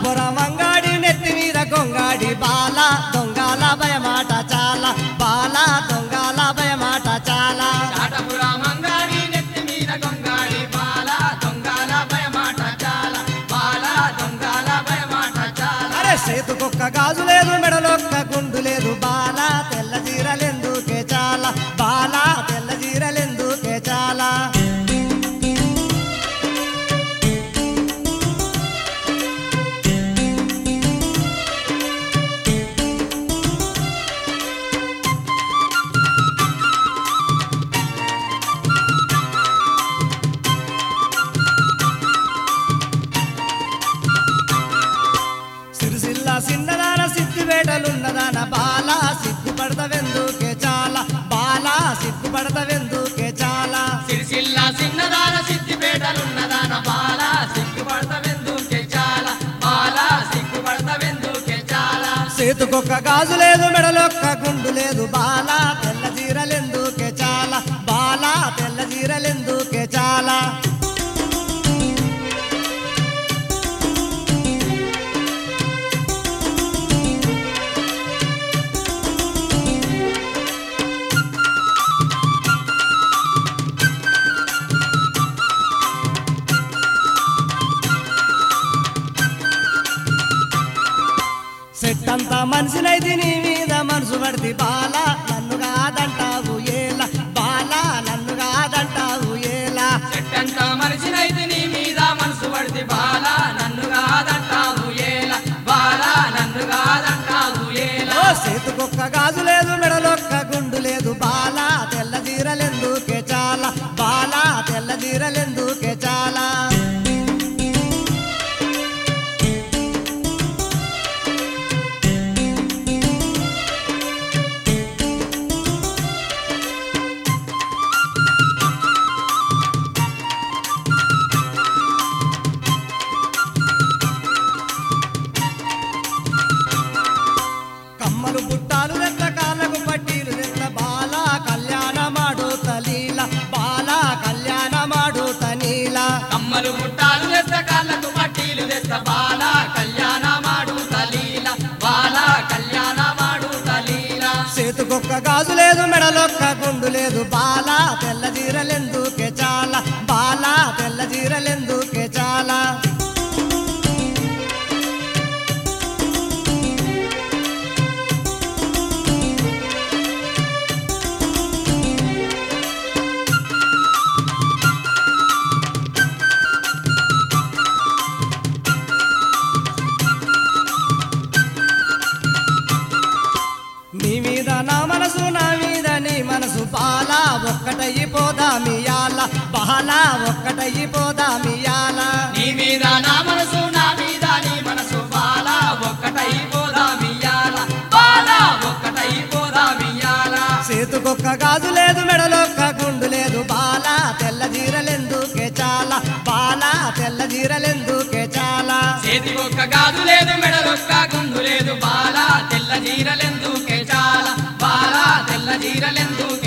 చాటపురం అంగాడి నెత్తి మీద గొంగాడి బాల దొంగల భయమాట చాలా బాల దొంగల భయమాట చాలా చాటపుర మంగాడి నెత్తి మీద గొంగాడి బాల దొంగల భయమాట చాలా బాల దొంగల భయమాట చాలా అరే చేతుకొక్క గాజు లేదు మెడలొక్క గుండు లేదు బాల తెల్ల జీరలెందుకే చాలా బాల తెల్ల జీరలెందుకే చాలా సిరిసిల్ల సిన్నదాన సిద్ధివేటలున్నదాన బాల సిగ్గుపడతవెందుకే చాలా బాల సిగ్గుపడతవెందుకే చాలా సిరిసిల్ల సిన్నదాన సిద్ధిపేటలున్నదాన బాల సిగ్గుపడతవెందుకే చాలా బాల సిగ్గుపడతవెందుకే చాలా చేతుకొక్క గాజు లేదు మెడలొక్క గుండు లేదు బాల తెల్ల జీరలెందుకే చాలా బాల తెల్ల జీరలెందుకే చాలా సెట్టంతా మనిషినైతే నీ మీద మనసు పడితే బాల నన్ను కాదంటావు ఏలా బాల నన్ను కాదంటావు ఏలా చెట్టంత మనిషినైతే నీ మీద మనసు పడితే బాల నన్ను కాదంటావు ఏల బాల నన్ను కాదంటావు ఏల ఓ చేతుకొక్క గాజు లేదు మెడలొక్క గుండు లేదు బాల తెల్ల జీరలెందుకే చాలా బాల తెల్ల జీరలెందుకే చాలా కమ్మలు పుట్టాలు రెట్ల కాళ్ళకు పట్టీలు రెట్ల బాల కళ్యాణ మాడు తలీల బాల కళ్యాణ మాడు తనీల కమ్మలు ముట్టాలు తెస్త కాళ్ళకు పట్టీలు తెస్త బాల కళ్యాణ మాడు తలీల బాల కళ్యాణ మాడు తలీల చేతుకొక్క గాజు లేదు మెడలొక్క గుండు లేదు బాల తెల్ల జీరలెందుకే చాలా బాల తెల్ల జీరలెందుకే చాలా నీ మీద నా మనసు నా మీద నీ మనసు బాల ఒక్కటైపోదా మియాల బాల ఒక్కటైపోదా మియాల నీ మీద నా మనసు నా మీద నీ మనసు బాల ఒక్కటై పోదా మియాల బాల ఒక్కటై పోదా మియాల చేతుకొక్క గాజు లేదు మెడలొక్క గుండు లేదు బాల తెల్ల జీరలెందుకే చాలా బాల తెల్ల జీరలెందుకే చాలా చేతి ఒక్క గాజు లేదు మెడలొక్క గుండు లేదు బాల తెల్ల జీరలెందుకే చాలా బాల తెల్ల జీరలెందుకే